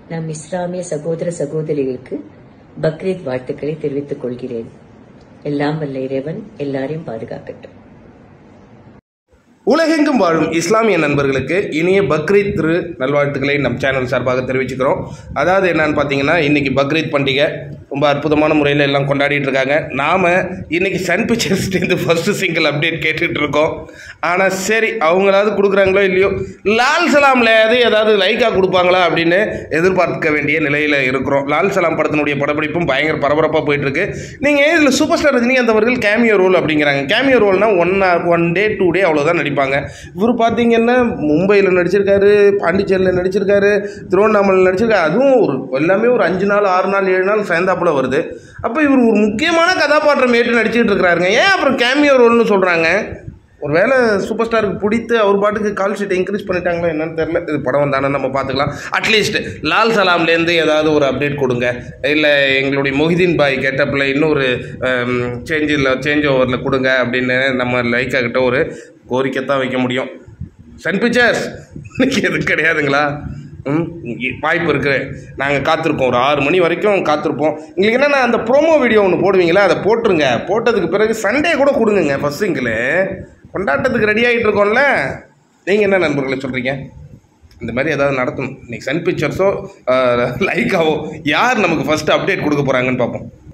நம் இஸ்லாமிய சகோதர சகோதரிகளுக்கு பக்ரீத் வாழ்த்துக்களை தெரிவித்துக் கொள்கிறேன் எல்லாம் வல்ல இறைவன் எல்லாரையும் பாதுகாக்கட்டும் உலகெங்கும் வாழும் இஸ்லாமிய நண்பர்களுக்கு இனிய பக்ரீத் திரு நல்வாழ்த்துக்களை நம் சேனல் சார்பாக தெரிவிச்சுக்கிறோம் அதாவது என்னன்னு பார்த்தீங்கன்னா இன்னைக்கு பக்ரீத் பண்டிகை ரொம்ப அற்புதமான முறையில் எல்லாம் கொண்டாடிட்டு இருக்காங்க நாம் இன்னைக்கு சன் பிக்சர்ஸ்லேருந்து ஃபர்ஸ்ட் சிங்கிள் அப்டேட் கேட்டுட்டு இருக்கோம் ஆனால் சரி அவங்களாவது கொடுக்குறாங்களோ இல்லையோ லால் சலாமில் அது ஏதாவது லைக்காக கொடுப்பாங்களா அப்படின்னு எதிர்பார்க்க வேண்டிய நிலையில் இருக்கிறோம் லால் சலாம் படத்தினுடைய படப்பிடிப்பும் பயங்கர பரபரப்பாக போயிட்டு இருக்கு நீங்கள் இதில் சூப்பர் ஸ்டார் ரஜினிகாந்த் அவர்கள் கேமியோ ரோல் அப்படிங்கிறாங்க கேமியோ ரோல்னா one one day two day அவ்வளோதான் நடிப்பாங்க இவர் பார்த்தீங்கன்னா மும்பையில் நடிச்சிருக்காரு பாண்டிச்சேரியில் நடிச்சிருக்காரு திருவண்ணாமலையில் நடிச்சிருக்காரு அதுவும் ஒரு எல்லாமே ஒரு அஞ்சு நாள் ஆறு நாள் ஏழு நாள் சேர்ந்தாப்புல வருது அப்போ இவர் ஒரு முக்கியமான கதாபாத்திரம் ஏற்று நடிச்சிட்டு இருக்கிறாருங்க ஏன் அப்புறம் கேமியோ ரோல்னு சொல்கிறாங்க ஒருவேளை சூப்பர் ஸ்டாருக்கு பிடித்து அவர் பாட்டுக்கு கால் ஷீட்டை இன்க்ரீஸ் பண்ணிட்டாங்களோ என்னன்னு தெரில இது படம் வந்தானே நம்ம பார்த்துக்கலாம் அட்லீஸ்ட் லால் சலாம்லேருந்து ஏதாவது ஒரு அப்டேட் கொடுங்க இல்லை எங்களுடைய மொஹிதீன் பாய் கெட்டப்பில் இன்னொரு சேஞ்சில் சேஞ்ச் ஓவரில் கொடுங்க அப்படின்னு நம்ம லைக்கா கிட்ட ஒரு கோரிக்கை தான் வைக்க முடியும் சன் பிக்சர்ஸ் இன்னைக்கு எதுவும் கிடையாதுங்களா ம் இ- வாய்ப்பு இருக்குது நாங்கள் காத்திருக்கோம் ஒரு ஆறு மணி வரைக்கும் காத்திருப்போம் எங்களுக்கு என்னென்னா அந்த ப்ரோமோ வீடியோ ஒன்று போடுவீங்களா அதை போட்டுருங்க போட்டதுக்கு பிறகு சண்டே கூட கொடுங்க ஃபஸ்ட் சிங்கிள் கொண்டாட்டத்துக்கு ரெடி ஆகிட்டு இருக்கோம்ல நீங்கள் என்ன நண்பர்களை சொல்கிறீங்க இந்த மாதிரி ஏதாவது நடத்தணும் இன்னைக்கு சன் பிக்சர்ஸோ லைக்காவோ யார் நமக்கு ஃபஸ்ட்டு அப்டேட் கொடுக்க போகிறாங்கன்னு பார்ப்போம்